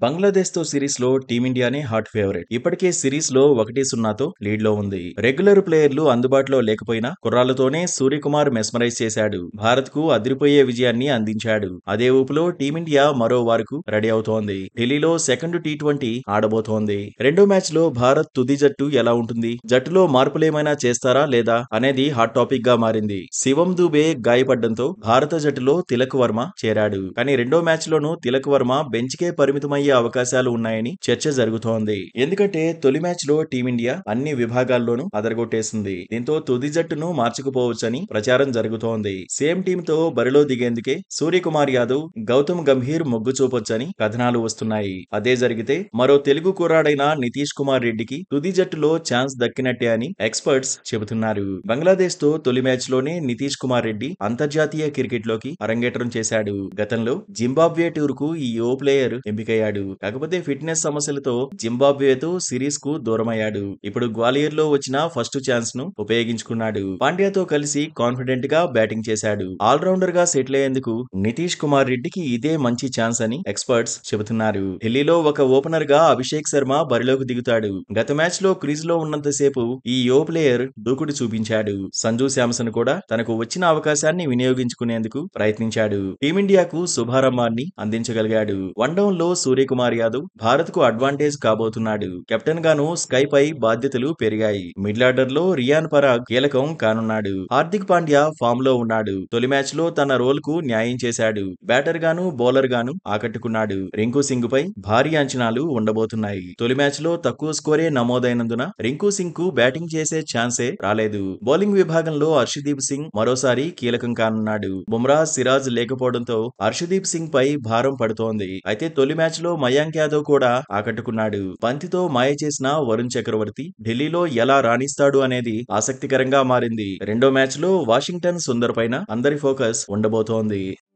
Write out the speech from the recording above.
బంగ్లాదేశ్ తో సిరీస్ లో టీమిండియానే హాట్ ఫేవరెట్ ఇప్పటికే సిరీస్ లో ఒకటి సున్నాతో లీడ్ లో ఉంది రెగ్యులర్ ప్లేయర్లు అందుబాటులో లేకపోయినా కుర్రాళ్లతోనే సూర్యకుమార్ మెస్మరైజ్ చేశాడు భారత్ కు అదిరిపోయే విజయాన్ని అందించాడు అదే ఊపులో టీమిండియా మరో వారకు రెడీ అవుతోంది ఢిల్లీలో సెకండ్ టీ ట్వంటీ ఆడబోతోంది రెండో మ్యాచ్ లో భారత్ తుది జట్టు ఎలా ఉంటుంది జట్టులో మార్పులేమైనా చేస్తారా లేదా అనేది హాట్ టాపిక్ గా మారింది శివం దూబే గాయపడ్డంతో భారత జట్టులో తిలక్ వర్మ చేరాడు కానీ రెండో మ్యాచ్ లోనూ తిలక్ వర్మ బెంచ్ కే పరిమితమయ్యే అవకాశాలు ఉన్నాయని చర్చ జరుగుతోంది ఎందుకంటే తొలి మ్యాచ్ లో టీమిండియా అన్ని విభాగాల్లోనూ అదరగొట్టేసింది దీంతో తుది జట్టును మార్చుకుపోవచ్చని ప్రచారం జరుగుతోంది సేమ్ టీమ్ తో బరిలో దిగేందుకే సూర్యకుమార్ యాదవ్ గౌతమ్ గంభీర్ మొగ్గు చూపొచ్చని కథనాలు వస్తున్నాయి అదే జరిగితే మరో తెలుగు కుర్రాడైన నితీష్ కుమార్ రెడ్డికి తుది జట్టులో ఛాన్స్ దక్కినట్టే అని ఎక్స్పర్ట్స్ చెబుతున్నారు బంగ్లాదేశ్ తో తొలి మ్యాచ్ లోనే నితీష్ కుమార్ రెడ్డి అంతర్జాతీయ క్రికెట్ లోకి అరంగేట్రం చేశాడు గతంలో జింబాబ్వే టూర్ కు ఈ యువ ప్లేయర్ ఎంపికయ్యాడు కాకపోతే ఫిట్నెస్ సమస్యలతో జింబాబ్వేతో సిరీస్ కు దూరమయ్యాడు ఇప్పుడు గ్వాలియర్ లో వచ్చిన ఫస్ట్ ఛాన్స్ ను ఉపయోగించుకున్నాడు పాండ్యాతో కలిసి కాన్ఫిడెంట్ గా బ్యాటింగ్ చేశాడు ఆల్రౌండర్ గా సెటిల్ అయ్యేందుకు నితీష్ కుమార్ రెడ్డికి ఇదే మంచి ఛాన్స్ అని ఎక్స్పర్ట్స్ చెబుతున్నారు ఢిల్లీలో ఒక ఓపెనర్ గా అభిషేక్ శర్మ బరిలోకి దిగుతాడు గత మ్యాచ్ లో క్రీజ్ లో ఉన్నంతసేపు ఈ యువ ప్లేయర్ దూకుడు చూపించాడు సంజు శాంసన్ కూడా తనకు వచ్చిన అవకాశాన్ని వినియోగించుకునేందుకు ప్రయత్నించాడు టీమిండియాకు శుభారంభాన్ని అందించగలిగాడు వన్ డౌన్ లో సూర్యకుమార్ యాదవ్ భారత్ కు అడ్వాంటేజ్ కాబోతున్నాడు కెప్టెన్ గాను స్కై పై బాధ్యతలు పెరిగాయి మిడిల్ ఆర్డర్ లో రియాన్ పరాగ్ కీలకం కానున్నాడు హార్దిక్ పాండ్యా ఫామ్ లో ఉన్నాడు తొలి మ్యాచ్ లో తన రోల్ కు న్యాయం చేశాడు బ్యాటర్ గాను బౌలర్ గాను ఆకట్టుకున్నాడు రింకు సింగ్ పై భారీ అంచనాలు ఉండబోతున్నాయి తొలి మ్యాచ్ లో తక్కువ స్కోరే నమోదైనందున రింకు సింగ్ కు బ్యాటింగ్ చేసే ఛాన్సే రాలేదు బౌలింగ్ విభాగంలో హర్షదీప్ సింగ్ మరోసారి కీలకం కానున్నాడు బుమ్రా సిరాజ్ లేకపోవడంతో హర్షదీప్ సింగ్ పై భారం పడుతోంది అయితే తొలి మ్యాచ్ లో మయాంక్ యాదవ్ కూడా ఆకట్టుకున్నాడు బంతితో మాయ చేసిన వరుణ్ చక్రవర్తి ఢిల్లీలో ఎలా రాణిస్తాడు అనేది ఆసక్తికరంగా మారింది రెండో మ్యాచ్ లో వాషింగ్టన్ సుందర్ పైన అందరి ఫోకస్ ఉండబోతోంది